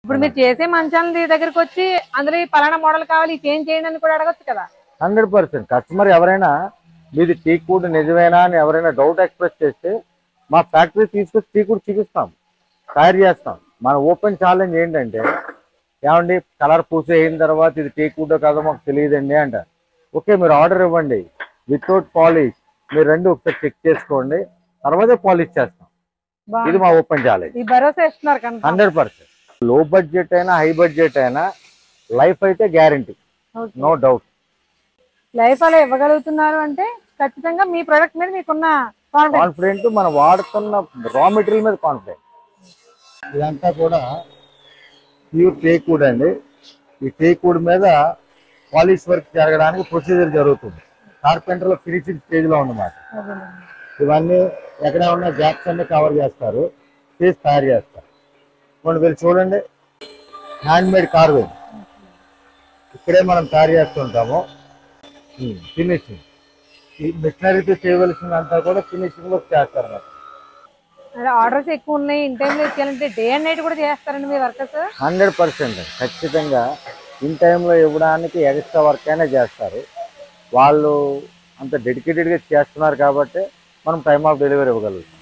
ఇప్పుడు మీరు చేసే మంచాల దగ్గరికి వచ్చి అందులో ఈ పలానా మోడల్ కావాలి ఈ చేంజ్ చేయండి అని కూడా అడగచ్చు కదా హండ్రెడ్ పర్సెంట్ కస్టమర్ ఎవరైనా మీది టీ కూడా నిజమేనా అని ఎవరైనా డౌట్ ఎక్స్ప్రెస్ చేస్తే మా ఫ్యాక్టరీ తీసుకొచ్చి టీ కూడా చూపిస్తాం తయారు చేస్తాం మన ఓపెన్ ఛాలెంజ్ ఏంటంటే ఏమండి కలర్ పూసేయిన తర్వాత ఇది టీ కూడా కాదో మాకు తెలియదండి అంటారు ఓకే మీరు ఆర్డర్ ఇవ్వండి వితౌట్ పాలిష్ మీరు రెండు ఒకసారి చెక్ చేసుకోండి తర్వాతే పాలిష్ చేస్తాం ఇది బాగుంది. మా ఓపెన్ ఛాలెంజ్ ఈ భరోసా ఇస్తున్నారు కనుక హండ్రెడ్ పర్సెంట్ లో బడ్జెట్ అయినా హై బడ్జెట్ అయినా లైఫ్ అయితే గ్యారంటీ నో డౌట్ లైఫ్ అలా ఇవ్వగలుగుతున్నారు అంటే ఖచ్చితంగా మీ ప్రొడక్ట్ మీద మీకున్న కాన్ఫిడెన్స్ కాన్ఫిడెంట్ మనం వాడుతున్న రా మెటీరియల్ మీద కాన్ఫిడెంట్ ఇదంతా కూడా ప్యూర్ టేక్ వుడ్ అండి ఈ టేక్ వుడ్ మీద పాలిష్ వర్క్ జరగడానికి ప్రొసీజర్ జరుగుతుంది కార్పెంటర్ లో ఫినిషింగ్ స్టేజ్ లో ఉన్నమాట ఇవన్నీ ఎక్కడ ఉన్న జాక్స్ అన్ని కవర్ చేస్తారు చేసి తయారు చేస్తారు ఇప్పుడు మీరు చూడండి హ్యాండ్ మేడ్ కార్వింగ్ ఇక్కడే మనం తయారు చేస్తుంటాము ఫినిషింగ్ ఈ మిషనరీతో చేయవలసిందంతా కూడా ఫినిషింగ్ వర్క్ చేస్తారు అన్నమాట. ఆర్డర్స్ ఎక్కువ ఉన్నాయి ఇన్ టైంలో ఇచ్చేయాలంటే డే అండ్ నైట్ కూడా చేస్తారండి మీ వర్కర్స్ హండ్రెడ్ పర్సెంట్ ఖచ్చితంగా ఇన్ టైంలో ఇవ్వడానికి ఎక్స్ట్రా వర్క్ అయినా చేస్తారు వాళ్ళు అంత డెడికేటెడ్గా చేస్తున్నారు కాబట్టి మనం టైమ్ ఆఫ్ డెలివరీ ఇవ్వగలుగుతాం